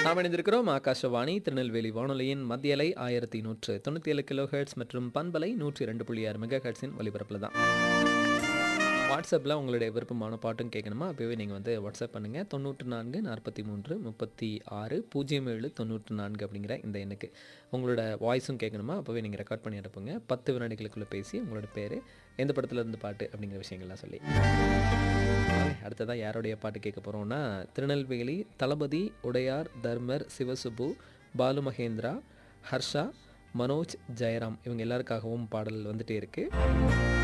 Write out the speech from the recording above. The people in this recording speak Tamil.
நாம் இணைந்திருக்கிறோம் ஆகாஷவாணி திருநெல்வேலி வானொலியின் மத்திய அலை ஆயிரத்தி நூற்று தொண்ணூற்றி ஏழு கிலோ ஹெர்ட்ஸ் மற்றும் பண்பலை நூற்றி ரெண்டு புள்ளி ஆறு மெகா ஹெர்ட்ஸின் ஒலிபரப்பில் தான் வாட்ஸ்அப்பில் உங்களுடைய விருப்பமான பாட்டும் கேட்கணுமா அப்போவே நீங்கள் வந்து வாட்ஸ்அப் பண்ணுங்கள் தொண்ணூற்று நான்கு நாற்பத்தி மூன்று முப்பத்தி ஆறு பூஜ்ஜியம் ஏழு தொண்ணூற்று நான்கு அப்படிங்கிற இந்த எண்ணுக்கு உங்களோட வாய்ஸும் கேட்கணுமா அப்போவே நீங்கள் ரெக்கார்ட் பண்ணி அனுப்புங்க பத்து வினாடிகளுக்குள்ளே பேசி உங்களோட பேர் எந்த படத்துல இருந்து பாட்டு அப்படிங்கிற விஷயங்கள்லாம் சொல்லி அடுத்ததாக யாருடைய பாட்டு கேட்க போகிறோம்னா திருநெல்வேலி தளபதி உடையார் தர்மர் சிவசுப்பு பாலு மகேந்திரா ஹர்ஷா மனோஜ் ஜெயராம் இவங்க எல்லாருக்காகவும் பாடல் வந்துட்டே இருக்குது